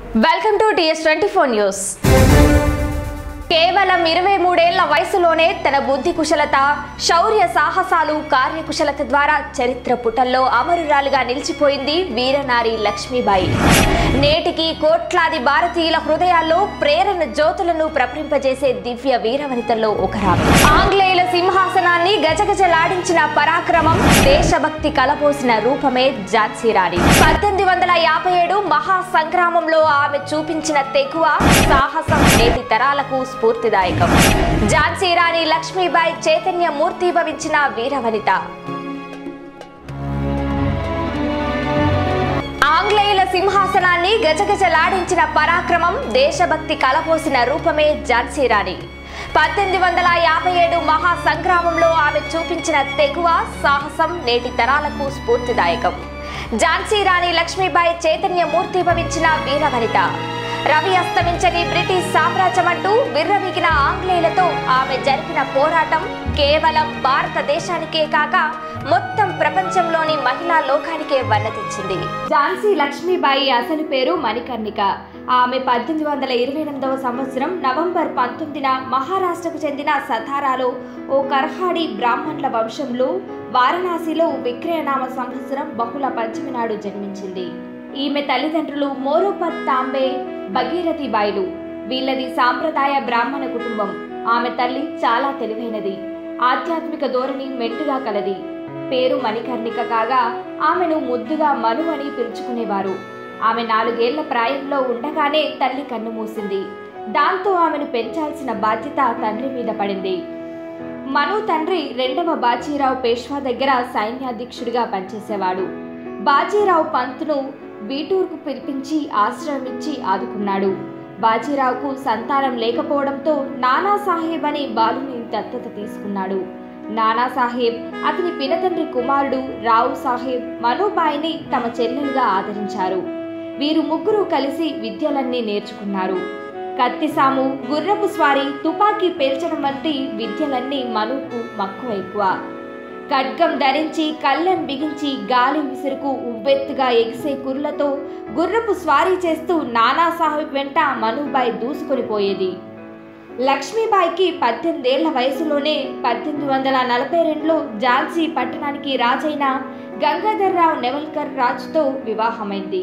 welcome to TS twenty four news కేవలం ఇరవై మూడేళ్ల వయసులోనే తన బుద్ధి కుశలత శౌర్య సాహసాలు కార్యకుశలత ద్వారా చరిత్ర పుటల్లో అమరురాలుగా నిలిచిపోయింది వీరనారి లక్ష్మీబాయి నేటికి కోట్లాది భారతీయుల హృదయాల్లో ప్రేరణ జ్యోతులను ప్రపరింపజేసే దివ్య వీరవనితల్లో ఒకరాలు ఆంగ్లేయుల సింహాసనాన్ని గజగజలాడించిన పరాక్రమం దేశభక్తి కలపోసిన రూపమే ఝాన్సీ రాణి పద్దెనిమిది వందల యాభై ఏడు మహా సంగ్రామంలో ఆమె చూపించిన తెగువ సాహసం నేటి తరాలకు స్ఫూర్తిదాయకం ఝాన్సీ రాణి లక్ష్మీబాయి చైతన్య మూర్తిభవించిన వీరవనిత ఆంగ్లేయుల సింహాసనాన్ని గజగజలాడించిన పరాక్రమం దేశభక్తి కలపోసిన రూపమే ఝాన్సీ రాణి పద్దెనిమిది వందల యాభై ఏడు మహా సంగ్రామంలో ఆమె చూపించిన తెగువ సాహసం నేటి తరాలకు స్ఫూర్తిదాయకం ఝాన్సీ రాణి లక్ష్మీబాయి చైతన్య మూర్తిభవించిన వీరవనిత రవి అస్తమించని బ్రిటిష్ సామ్రాజ్యం అంటూ విర్రవీగిన ఆంగ్లేయులతో ఆమె జరిపిన పోరాటం కేవలం భారతదేశానికే కాక మొత్తం ప్రపంచంలోని మహిళా లోకానికే వన్న తెచ్చింది ఝాన్సీ లక్ష్మీబాయి అసలు పేరు మణికర్ణిక ఆమె పద్దెనిమిది వందల ఇరవై ఎనిమిదవ సంవత్సరం నవంబర్ పంతొమ్మిదిన మహారాష్ట్రకు చెందిన సతారాలో ఓ కర్హాడి బ్రాహ్మణుల వంశంలో వారణాసిలో విక్రయనామ సంవత్సరం బహుళ పంచమి నాడు జన్మించింది ఈమె తల్లిదండ్రులు మోరోపత్ తాంబే భగీరథి బాయిలు వీళ్ళది సాంప్రదాయ బ్రాహ్మణ కుటుంబం ఆమె తల్లి చాలా తెలివైనది ఆధ్యాత్మిక ధోరణి మెండుగా కలది పేరు మణికర్ణిక కాగా ఆమెను ముద్దుగా మను అని పిలుచుకునేవారు ఆమె నాలుగేళ్ల ప్రాయంలో ఉండగానే తల్లి కన్నుమూసింది దాంతో ఆమెను పెంచాల్సిన బాధ్యత తండ్రి మీద పడింది మను తండ్రి రెండవ బాజీరావు పేష్వా దగ్గర సైన్యాధ్యక్షుడిగా పనిచేసేవాడు బాజీరావు పంత్ను బీటూర్కు పిలిపించి ఆశ్రయం ఇచ్చి ఆదుకున్నాడు బాజీరావుకు సంతానం లేకపోవడంతో నానా సాహెబ్ అనే బాలుని దత్తత తీసుకున్నాడు నానా సాహెబ్ అతని పినతండ్రి కుమారుడు రావు సాహెబ్ మనోబాయిని తమ చెల్లెలుగా ఆదరించారు వీరు ముగ్గురు కలిసి విద్యలన్నీ నేర్చుకున్నారు కత్తిసాము గుర్రపు స్వారీ తుపాకీ పేల్చడం వంటి విద్యలన్నీ మనుకు మక్కువ ఎక్కువ ఖడ్గం ధరించి కళ్ళెం బిగించి గాలి విసురుకు ఉవ్వెత్తుగా ఎగిసే కుర్లతో గుర్రపు స్వారీ చేస్తూ నానాసాహెబ్ వెంట మనుబాయి దూసుకొని పోయేది లక్ష్మీబాయికి పద్దెనిమిదేళ్ల వయసులోనే పద్దెనిమిది వందల నలభై రెండులో ఝాన్సీ పట్టణానికి రాజైన గంగాధర్రావు నెవల్కర్ రాజుతో వివాహమైంది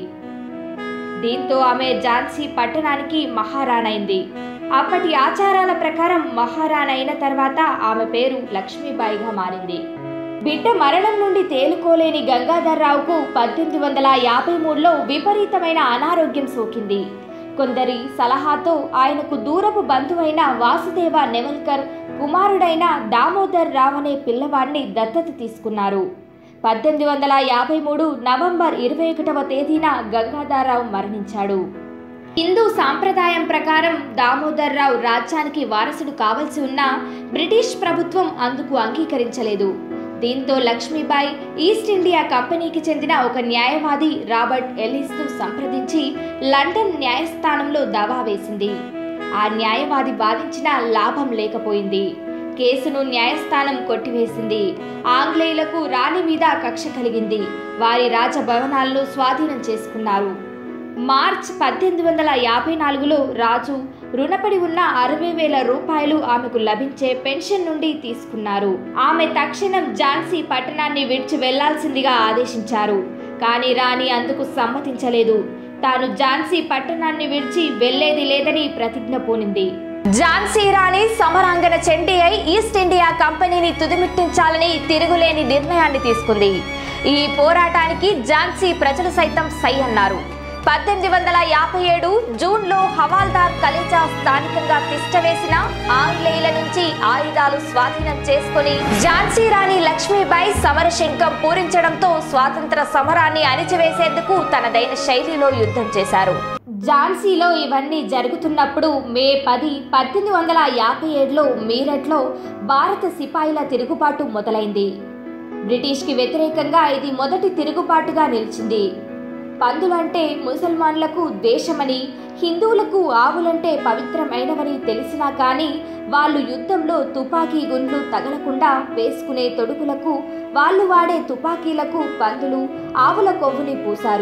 దీంతో ఆమె ఝాన్సీ పట్టణానికి మహారాణైంది అప్పటి ఆచారాల ప్రకారం మహారాణ అయిన తర్వాత ఆమె పేరు లక్ష్మీబాయిగా మారింది బిడ్డ మరణం నుండి తేలుకోలేని గంగాధర్రావుకు పద్దెనిమిది వందల యాభై మూడులో విపరీతమైన అనారోగ్యం సోకింది కొందరి సలహాతో ఆయనకు దూరపు బంధువైన వాసుదేవ నెవల్కర్ కుమారుడైన దామోదర్ రావ్ అనే పిల్లవాడిని దత్తత తీసుకున్నారు పద్దెనిమిది వందల యాభై మూడు నవంబర్ ఇరవై ఒకటవ తేదీన గంగాధర్రావు మరణించాడు హిందూ సాంప్రదాయం ప్రకారం దామోదర్ రావు రాజ్యానికి వారసుడు కావలసి ఉన్నా బ్రిటిష్ ప్రభుత్వం అందుకు అంగీకరించలేదు దీంతో లక్ష్మీబాయి ఈస్ట్ ఇండియా కంపెనీకి చెందిన ఒక న్యాయవాది రాబర్ట్ ఎల్లిస్ను సంప్రదించి లండన్ న్యాయస్థానంలో దావా వేసింది ఆ న్యాయవాది వాదించిన లాభం లేకపోయింది కేసును న్యాయస్థానం కొట్టివేసింది ఆంగ్లేయులకు రాణి మీద కక్ష కలిగింది వారి రాజభవనాలను స్వాధీనం చేసుకున్నారు మార్చ్ పద్దెనిమిది వందల యాభై నాలుగులో రాజు రుణపడి ఉన్న అరవై వేల రూపాయలు ఆమెకు లభించే పెన్షన్ నుండి తీసుకున్నారు ఆమె తక్షణం ఝాన్సీ పట్టణాన్ని విడిచి వెళ్లాల్సిందిగా ఆదేశించారు కానీ రాణి అందుకు సమ్మతించలేదు తాను ఝాన్సీ పట్టణాన్ని విడిచి వెళ్లేది లేదని ప్రతిజ్ఞ పూనింది ఝాన్సీ రాణి సమరాంగన చెండి అయి ఈస్ట్ ఇండియా కంపెనీని తుదిమిట్టించాలని తిరుగులేని నిర్ణయాన్ని తీసుకుంది ఈ పోరాటానికి ఝాన్సీ ప్రజలు సైతం సై అన్నారు పద్దెనిమిది వందల యాభై ఏడు జూన్లో హవాల్దార్ కలేజా స్థానికంగా తిష్టవేసిన ఆంగ్లేయుల నుంచి ఆయుధాలు స్వాధీనం చేసుకుని ఝాన్సీ రాణి లక్ష్మీబాయి సమరశంఖం పూరించడంతో స్వాతంత్ర సమరాన్ని అణిచివేసేందుకు తనదైన శైలిలో యుద్ధం చేశారు ఝాన్సీలో ఇవన్నీ జరుగుతున్నప్పుడు మే పది పద్దెనిమిది వందల యాభై ఏడులో మీరట్లో భారత సిపాయిల తిరుగుబాటు మొదలైంది బ్రిటిష్కి వ్యతిరేకంగా ఇది మొదటి తిరుగుబాటుగా నిలిచింది పందులంటే ముసల్మాన్లకు ద్వేషమని హిందువులకు ఆవులంటే పవిత్రమైనవని తెలిసినా కానీ వాళ్ళు యుద్ధంలో తుపాకీ గుండ్లు తగలకుండా వేసుకునే తొడుగులకు వాళ్ళు వాడే తుపాకీలకు పందులు ఆవుల కొవ్వుని పూశారు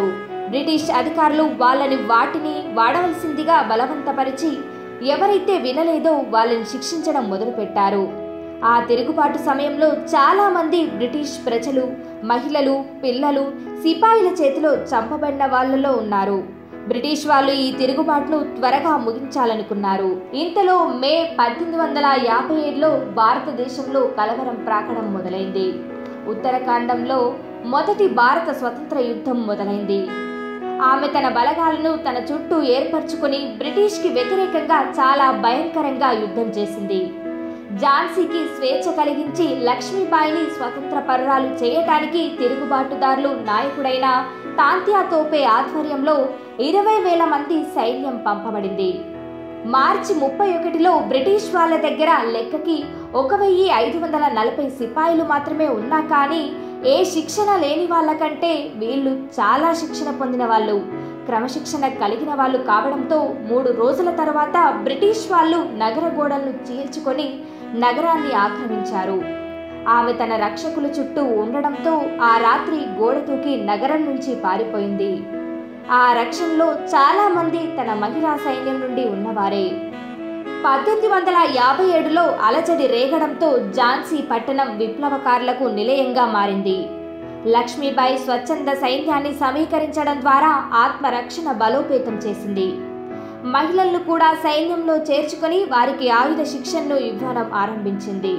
బ్రిటిష్ అధికారులు వాళ్ళని వాటిని వాడవలసిందిగా బలవంతపరిచి ఎవరైతే వినలేదో వాళ్ళని శిక్షించడం మొదలుపెట్టారు ఆ తిరుగుబాటు సమయంలో చాలా మంది బ్రిటిష్ ప్రజలు మహిళలు పిల్లలు సిపాయిల చేతిలో చంపబడిన వాళ్ళలో ఉన్నారు బ్రిటిష్ వాళ్ళు ఈ తిరుగుబాటును త్వరగా ముగించాలనుకున్నారు ఇంతలో మే పద్దెనిమిది వందల యాభై ఏడులో భారతదేశంలో కలవరం ప్రాకడం మొదలైంది ఉత్తరాఖండంలో మొదటి భారత స్వతంత్ర యుద్ధం మొదలైంది ఆమె తన బలగాలను తన చుట్టూ ఏర్పరచుకొని బ్రిటిష్కి వ్యతిరేకంగా చాలా భయంకరంగా యుద్ధం చేసింది ఝాన్సీకి స్వేచ్ఛ కలిగించి లక్ష్మీబాయిని స్వతంత్ర పరురాలు చేయటానికి తిరుగుబాటుదారులు నాయకుడైన తాంత్యా తోపే ఆధ్వర్యంలో ఇరవై వేల మంది సైన్యం పంపబడింది మార్చి ముప్పై ఒకటిలో బ్రిటిష్ వాళ్ళ దగ్గర లెక్కకి ఒక వెయ్యి ఐదు వందల నలభై సిపాయిలు మాత్రమే ఉన్నా కానీ ఏ శిక్షణ లేని వాళ్ళకంటే వీళ్ళు చాలా శిక్షణ పొందిన వాళ్ళు క్రమశిక్షణ కలిగిన వాళ్ళు కావడంతో మూడు రోజుల తర్వాత బ్రిటిష్ వాళ్ళు నగర గోడలను చీల్చుకొని నగరాన్ని ఆక్రమించారు ఆమె తన రక్షకుల చుట్టూ ఉండడంతో ఆ రాత్రి గోడ దూకి నగరం నుంచి పారిపోయింది ఆ రక్షణలో చాలా మంది తన మహిళా సైన్యం నుండి ఉన్నవారే పద్దెనిమిది వందల యాభై ఏడులో అలజడి రేగడంతో ఝాన్సీ పట్టణం విప్లవకారులకు నిలయంగా మారింది లక్ష్మీబాయి స్వచ్ఛంద సైన్యాన్ని సమీకరించడం ద్వారా ఆత్మరక్షణ బలోపేతం చేసింది మహిళలను కూడా సైన్యంలో చేర్చుకొని వారికి ఆయుధ శిక్షణను ఇవ్వడం ఆరంభించింది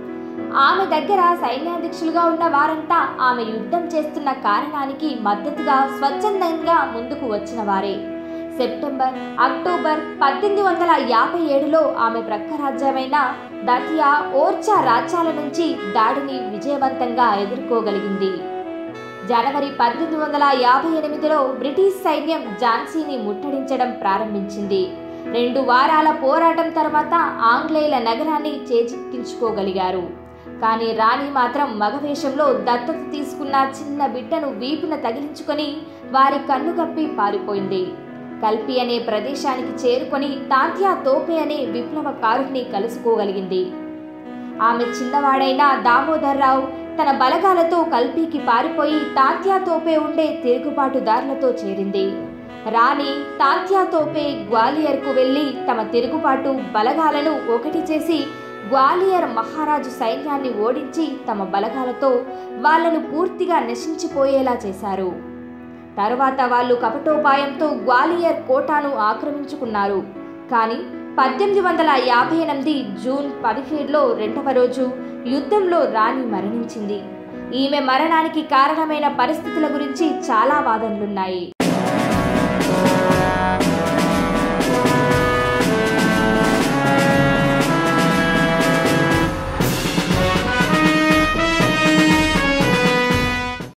ఆమె దగ్గర సైన్యాధ్యక్షులుగా ఉన్న వారంతా ఆమె యుద్ధం చేస్తున్న కారణానికి మద్దతుగా స్వచ్ఛందంగా ముందుకు వచ్చిన వారే సెప్టెంబర్ అక్టోబర్ పద్దెనిమిది వందల యాభై ఏడులో ఆమె ప్రక్కరాజ్యమైన దతియా ఓర్చా రాజ్యాల నుంచి దాడిని విజయవంతంగా ఎదుర్కోగలిగింది జనవరి పద్దెనిమిది వందల యాభై ఎనిమిదిలో బ్రిటిష్ సైన్యం ఝాన్సీని ముట్టడించడం ప్రారంభించింది రెండు వారాల పోరాటం తర్వాత ఆంగ్లేయుల నగరాన్ని చేజిక్కించుకోగలిగారు కానీ రాణి మాత్రం మగవేషంలో దత్తత తీసుకున్న చిన్న బిడ్డను వీపున తగిలించుకొని వారి కన్ను కప్పి పారిపోయింది కల్పి అనే ప్రదేశానికి చేరుకొని తాంత్యా తోపే అనే విప్లవకారుని కలుసుకోగలిగింది ఆమె చిన్నవాడైన దామోదర్రావు తన బలగాలతో కల్పీకి పారిపోయి తాంత్యా తోపే ఉండే తిరుగుబాటుదారులతో చేరింది రాణి తాంత్యా తోపే గ్వాలియర్కు వెళ్లి తమ తిరుగుబాటు బలగాలను ఒకటి చేసి గ్వాలియర్ మహారాజు సైన్యాన్ని ఓడించి తమ బలగాలతో వాళ్లను పూర్తిగా నశించిపోయేలా చేశారు తరువాత వాళ్ళు కపటోపాయంతో గ్వాలియర్ కోటాను ఆక్రమించుకున్నారు కానీ పద్దెనిమిది వందల యాభై ఎనిమిది జూన్ పదిహేడులో రెండవ రోజు యుద్ధంలో రాణి మరణించింది ఈమె మరణానికి కారణమైన పరిస్థితుల గురించి చాలా వాదనలున్నాయి